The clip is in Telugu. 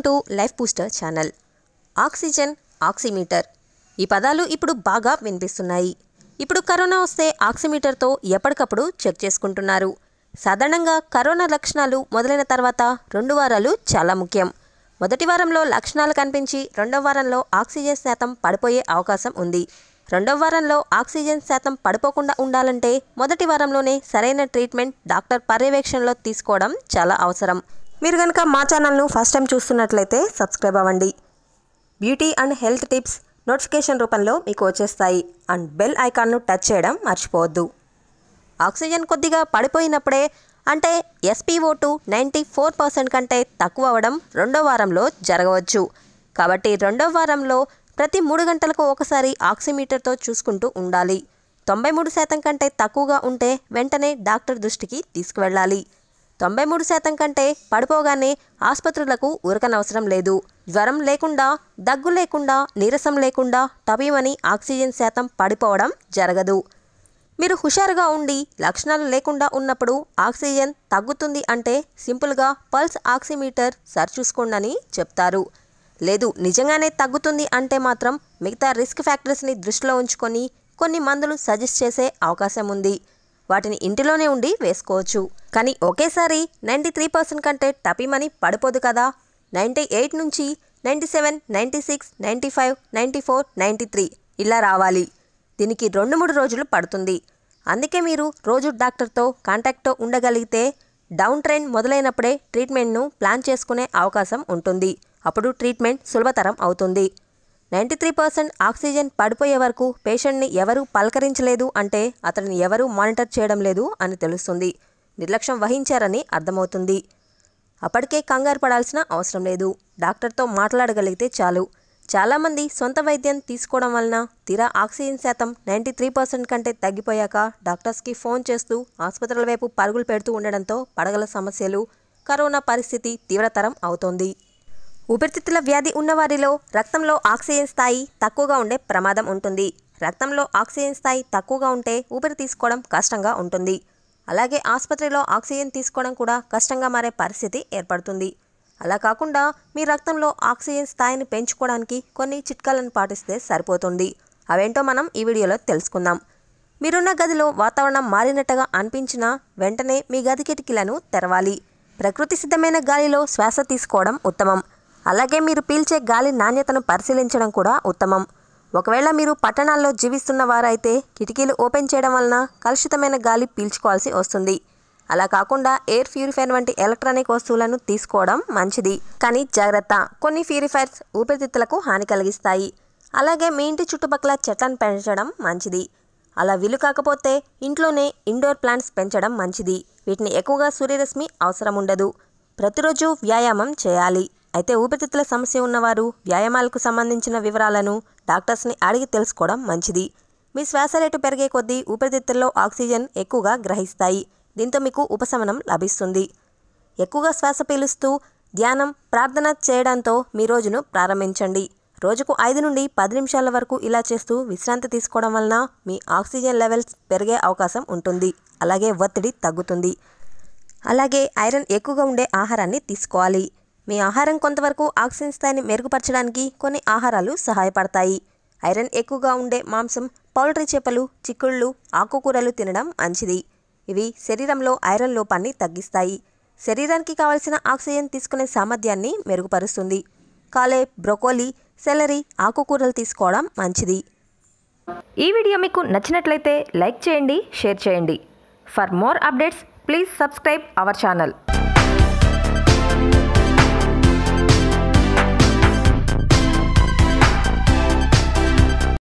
to life booster channel oxygen oximeter ఈ పదాలు ఇప్పుడు బాగా వినిపిస్తున్నాయి ఇప్పుడు కరోనా వస్తే ఆక్సిమీటర్తో ఎప్పటికప్పుడు చెక్ చేసుకుంటున్నారు సాధారణంగా కరోనా లక్షణాలు మొదలైన తర్వాత రెండు వారాలు చాలా ముఖ్యం మొదటి వారంలో లక్షణాలు కనిపించి రెండవ వారంలో ఆక్సిజన్ శాతం పడిపోయే అవకాశం ఉంది రెండవ వారంలో ఆక్సిజన్ శాతం పడిపోకుండా ఉండాలంటే మొదటి వారంలోనే సరైన ట్రీట్మెంట్ డాక్టర్ పర్యవేక్షణలో తీసుకోవడం చాలా అవసరం మీరు కనుక మా ఛానల్ను ఫస్ట్ టైం చూస్తున్నట్లయితే సబ్స్క్రైబ్ అవ్వండి beauty and health tips notification రూపంలో మీకు వచ్చేస్తాయి అండ్ బెల్ ఐకాన్ను టచ్ చేయడం మర్చిపోవద్దు ఆక్సిజన్ కొద్దిగా పడిపోయినప్పుడే అంటే SPO two ninety four percent కంటే తక్కువ అవ్వడం రెండో వారంలో జరగవచ్చు కాబట్టి రెండో వారంలో ప్రతి మూడు గంటలకు ఒకసారి ఆక్సిమీటర్తో చూసుకుంటూ ఉండాలి తొంభై మూడు శాతం కంటే తక్కువగా ఉంటే వెంటనే డాక్టర్ దృష్టికి తీసుకువెళ్ళాలి తొంభై మూడు శాతం కంటే పడిపోగానే ఆసుపత్రులకు ఉరకనవసరం లేదు జ్వరం లేకుండా దగ్గు లేకుండా నీరసం లేకుండా టబీమని ఆక్సిజన్ శాతం పడిపోవడం జరగదు మీరు హుషారుగా ఉండి లక్షణాలు లేకుండా ఉన్నప్పుడు ఆక్సిజన్ తగ్గుతుంది అంటే సింపుల్గా పల్స్ ఆక్సిమీటర్ సరిచూసుకోండి చెప్తారు లేదు నిజంగానే తగ్గుతుంది అంటే మాత్రం మిగతా రిస్క్ ఫ్యాక్టర్స్ని దృష్టిలో ఉంచుకొని కొన్ని మందులు సజెస్ట్ చేసే అవకాశం ఉంది వాటిని ఇంటిలోనే ఉండి వేసుకోవచ్చు కానీ ఒకేసారి నైంటీ త్రీ పర్సెంట్ కంటే టపీమని పడిపోదు కదా నైంటీ ఎయిట్ నుంచి ninety seven ninety six ninety five ninety four ninety three ఇలా రావాలి దీనికి రెండు మూడు రోజులు పడుతుంది అందుకే మీరు రోజు డాక్టర్తో కాంటాక్ట్తో ఉండగలిగితే డౌన్ ట్రైన్ మొదలైనప్పుడే ట్రీట్మెంట్ను ప్లాన్ చేసుకునే అవకాశం ఉంటుంది అప్పుడు ట్రీట్మెంట్ సులభతరం అవుతుంది నైంటీ త్రీ పర్సెంట్ ఆక్సిజన్ పడిపోయే వరకు పేషెంట్ని ఎవరూ పలకరించలేదు అంటే అతన్ని ఎవరూ మానిటర్ చేయడం లేదు అని తెలుస్తుంది నిర్లక్ష్యం వహించారని అర్థమవుతుంది అప్పటికే కంగారు పడాల్సిన అవసరం లేదు డాక్టర్తో మాట్లాడగలిగితే చాలు చాలామంది సొంత వైద్యం తీసుకోవడం వలన తీరా ఆక్సిజన్ శాతం నైంటీ త్రీ పర్సెంట్ కంటే తగ్గిపోయాక డాక్టర్స్కి ఫోన్ చేస్తూ ఆసుపత్రుల వైపు పరుగులు పెడుతూ ఉండడంతో పడగల సమస్యలు కరోనా పరిస్థితి తీవ్రతరం అవుతోంది ఊపిరితిత్తుల వ్యాధి ఉన్నవారిలో రక్తంలో ఆక్సిజన్ స్థాయి తక్కువగా ఉండే ప్రమాదం ఉంటుంది రక్తంలో ఆక్సిజన్ స్థాయి తక్కువగా ఉంటే ఊపిరి తీసుకోవడం కష్టంగా ఉంటుంది అలాగే ఆసుపత్రిలో ఆక్సిజన్ తీసుకోవడం కూడా కష్టంగా మారే పరిస్థితి ఏర్పడుతుంది అలా కాకుండా మీ రక్తంలో ఆక్సిజన్ స్థాయిని పెంచుకోవడానికి కొన్ని చిట్కాలను పాటిస్తే సరిపోతుంది అవేంటో మనం ఈ వీడియోలో తెలుసుకుందాం మీరున్న గదిలో వాతావరణం మారినట్టుగా అనిపించినా వెంటనే మీ గది కిటికీలను తెరవాలి ప్రకృతి సిద్ధమైన గాలిలో శ్వాస తీసుకోవడం ఉత్తమం అలాగే మీరు పీల్చే గాలి నాణ్యతను పరిశీలించడం కూడా ఉత్తమం ఒకవేళ మీరు పట్టణాల్లో జీవిస్తున్న వారైతే కిటికీలు ఓపెన్ చేయడం వలన కలుషితమైన గాలి పీల్చుకోవాల్సి వస్తుంది అలా కాకుండా ఎయిర్ ప్యూరిఫైర్ వంటి ఎలక్ట్రానిక్ వస్తువులను తీసుకోవడం మంచిది కానీ జాగ్రత్త కొన్ని ప్యూరిఫైర్స్ ఊపిరితిత్తులకు హాని కలిగిస్తాయి అలాగే మీ ఇంటి చుట్టుపక్కల చెట్లను పెంచడం మంచిది అలా వీలు కాకపోతే ఇంట్లోనే ఇండోర్ ప్లాంట్స్ పెంచడం మంచిది వీటిని ఎక్కువగా సూర్యరశ్మి అవసరం ఉండదు ప్రతిరోజు వ్యాయామం చేయాలి అయితే ఊపిరితిత్తుల సమస్య ఉన్నవారు వ్యాయామాలకు సంబంధించిన వివరాలను డాక్టర్స్ని అడిగి తెలుసుకోవడం మంచిది మీ శ్వాస రేటు పెరిగే కొద్దీ ఊపిరితిత్తుల్లో ఆక్సిజన్ ఎక్కువగా గ్రహిస్తాయి దీంతో మీకు ఉపశమనం లభిస్తుంది ఎక్కువగా శ్వాస పీలుస్తూ ధ్యానం ప్రార్థన చేయడంతో మీ రోజును ప్రారంభించండి రోజుకు ఐదు నుండి పది నిమిషాల వరకు ఇలా చేస్తూ విశ్రాంతి తీసుకోవడం వలన మీ ఆక్సిజన్ లెవెల్స్ పెరిగే అవకాశం ఉంటుంది అలాగే ఒత్తిడి తగ్గుతుంది అలాగే ఐరన్ ఎక్కువగా ఉండే ఆహారాన్ని తీసుకోవాలి మీ ఆహారం కొంతవరకు ఆక్సిజన్ స్థాయిని మెరుగుపరచడానికి కొన్ని ఆహారాలు సహాయపడతాయి ఐరన్ ఎక్కువగా ఉండే మాంసం పౌల్ట్రీ చేపలు చిక్కుళ్ళు ఆకుకూరలు తినడం మంచిది ఇవి శరీరంలో ఐరన్ లోపాన్ని తగ్గిస్తాయి శరీరానికి కావలసిన ఆక్సిజన్ తీసుకునే సామర్థ్యాన్ని మెరుగుపరుస్తుంది కాలే బ్రొకోలీ సెలరీ ఆకుకూరలు తీసుకోవడం మంచిది ఈ వీడియో మీకు నచ్చినట్లయితే లైక్ చేయండి షేర్ చేయండి for more updates please subscribe our channel